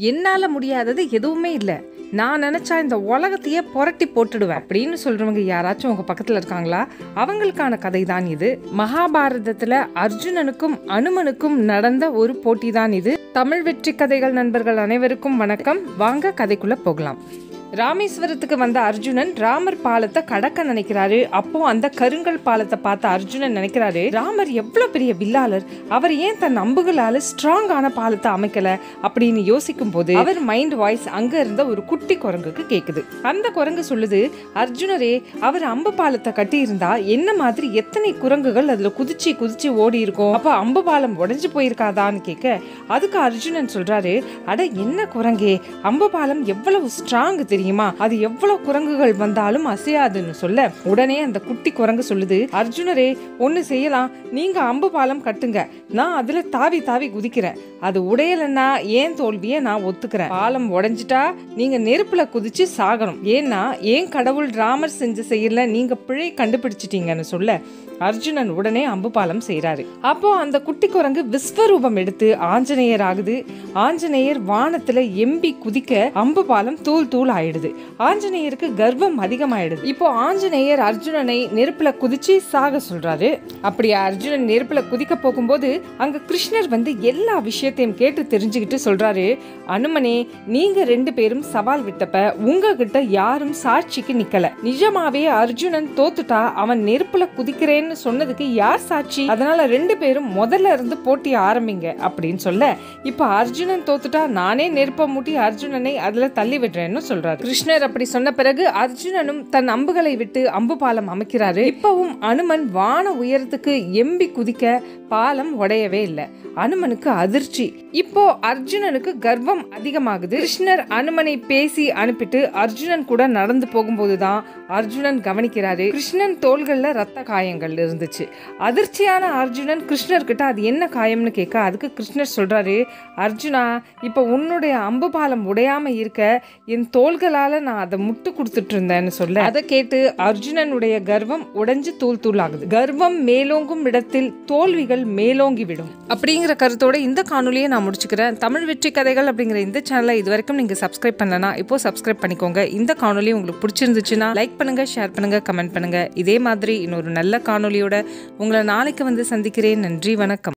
என்னால முடியாதது எதுவுமே இல்லை நான் நினைச்சா இந்த உலகத்தையே புரட்டி போட்டுடுவேன் அப்படின்னு சொல்றவங்க யாராச்சும் உங்க பக்கத்துல இருக்காங்களா அவங்களுக்கான கதை தான் இது மகாபாரதத்துல அர்ஜுனனுக்கும் அனுமனுக்கும் நடந்த ஒரு போட்டி தான் இது தமிழ் வெற்றி கதைகள் நண்பர்கள் அனைவருக்கும் வணக்கம் வாங்க கதைக்குள்ள போகலாம் ராமேஸ்வரத்துக்கு வந்த அர்ஜுனன் ராமர் பாலத்தை கடக்க நினைக்கிறாரு அப்போ அந்த கருங்கல் பாலத்தை பார்த்த அர்ஜுனன் நினைக்கிறாரு ராமர் எவ்வளவு பெரிய வில்லாளர் அவர் ஏன் தன் அம்புகளால ஸ்ட்ராங்கான பாலத்தை அமைக்கல அப்படின்னு யோசிக்கும் போது அவர் மைண்ட் வாய்ஸ் அங்க இருந்த ஒரு குட்டி குரங்குக்கு கேக்குது அந்த குரங்கு சொல்லுது அர்ஜுனரே அவர் அம்பு பாலத்தை கட்டி இருந்தா என்ன மாதிரி எத்தனை குரங்குகள் அதுல குதிச்சு குதிச்சு ஓடி இருக்கும் அப்ப அம்பு பாலம் உடைஞ்சு போயிருக்காதான்னு கேட்க அதுக்கு அர்ஜுனன் சொல்றாரு அட என்ன குரங்கே அம்பு பாலம் எவ்வளவு ஸ்ட்ராங் தெரியுமா அது எவ்வளவு குரங்குகள் வந்தாலும் அசையாதுன்னு சொல்ல உடனே அந்த குட்டி குரங்கு சொல்லுது அர்ஜுனரே ஒன்னு செய்யலாம் நீங்க அம்பு பாலம் கட்டுங்க நான் அதுல தாவி தாவி குதிக்கிறேன் அது உடையலன்னா ஏன் தோல்வியை நான் ஒத்துக்கிறேன் பாலம் உடைஞ்சிட்டா நீங்க நெருப்புல குதிச்சு சாகணும் ஏன்னா ஏன் கடவுள் ராமர் செஞ்ச செயல்ல நீங்க பிழை கண்டுபிடிச்சிட்டீங்கன்னு சொல்ல அர்ஜுனன் உடனே அம்பு பாலம் செய்யறாரு அப்போ அந்த குட்டி குரங்கு விஸ்வரூபம் எடுத்து ஆஞ்சநேயர் ஆகுது ஆஞ்சநேயர் வானத்துல எம்பி குதிக்க அம்பு பாலம் தூள் தூள் ஆயிடுது ஆஞ்சநேயருக்கு கர்வம் அதிகமாயிடுது இப்போ ஆஞ்சநேயர் அர்ஜுனனை நெருப்புல குதிச்சு சாக சொல்றாரு அப்படி அர்ஜுனன் நெருப்புல குதிக்க போகும்போது அங்க கிருஷ்ணர் வந்து எல்லா விஷயத்தையும் கேட்டு தெரிஞ்சுக்கிட்டு சொல்றாரு அனுமனே நீங்க ரெண்டு பேரும் சவால் விட்டப்ப உங்ககிட்ட யாரும் சாட்சிக்கு நிக்கல நிஜமாவே அர்ஜுனன் தோத்துட்டா அவன் நெருப்புல குதிக்கிறேன்னு சொன்னதுக்கு யார் சாட்சி அதனால ரெண்டு பேரும் முதல்ல இருந்து போட்டி ஆரம்பிங்க அப்படின்னு சொல்ல இப்ப அர்ஜுனன் தோத்துட்டா நானே நெருப்ப மூட்டி அர்ஜுனனை அதுல தள்ளி விடுறேன்னு சொல்றாரு கிருஷ்ணர் அப்படி சொன்ன பிறகு அர்ஜுனனும் தன் அம்புகளை விட்டு அம்பு பாலம் அமைக்கிறாரு இப்பவும் அனுமன் வான உயரத்துக்கு எம்பி குதிக்க பாலம் உடையவே இல்லை அனுமனுக்கு அதிர்ச்சி இப்போ அர்ஜுனனுக்கு கர்வம் அதிகமாகுது கிருஷ்ணர் அனுமனை பேசி அனுப்பிட்டு அர்ஜுனன் கூட நடந்து போகும்போதுதான் அர்ஜுனன் கவனிக்கிறாரு கிருஷ்ணன் தோள்கள்ல ரத்த காயங்கள் இருந்துச்சு அதிர்ச்சியான அர்ஜுனன் கிருஷ்ணர் கிட்ட அது என்ன காயம்னு கேட்க அதுக்கு கிருஷ்ணர் சொல்றாரு அர்ஜுனா இப்போ உன்னுடைய அம்பு பாலம் உடையாம இருக்க என் தோள்களால நான் அதை முட்டு கொடுத்துட்டு இருந்தேன்னு சொல்ல அதை கேட்டு அர்ஜுனனுடைய கர்வம் உடைஞ்சு தூள் தூள் ஆகுது கர்வம் மேலோங்கும் இடத்தில் தோல்விகள் மேலோங்கி விடும் அப்படிங்கிற கருத்தோட இந்த காணொலியை நான் முடிச்சுக்கிறேன் தமிழ் வெற்றி கதைகள் அப்படிங்கிற இந்த சேனலை இது வரைக்கும் நீங்க சப்ஸ்கிரைப் பண்ணலனா இப்போ சப்ஸ்கிரைப் பண்ணிக்கோங்க இந்த காணொலி உங்களுக்கு பிடிச்சிருந்துச்சுன்னா லைக் பண்ணுங்க ஷேர் பண்ணுங்க கமெண்ட் பண்ணுங்க இதே மாதிரி இன்னொரு நல்ல காணொலியோட உங்களை நாளைக்கு வந்து சந்திக்கிறேன் நன்றி வணக்கம்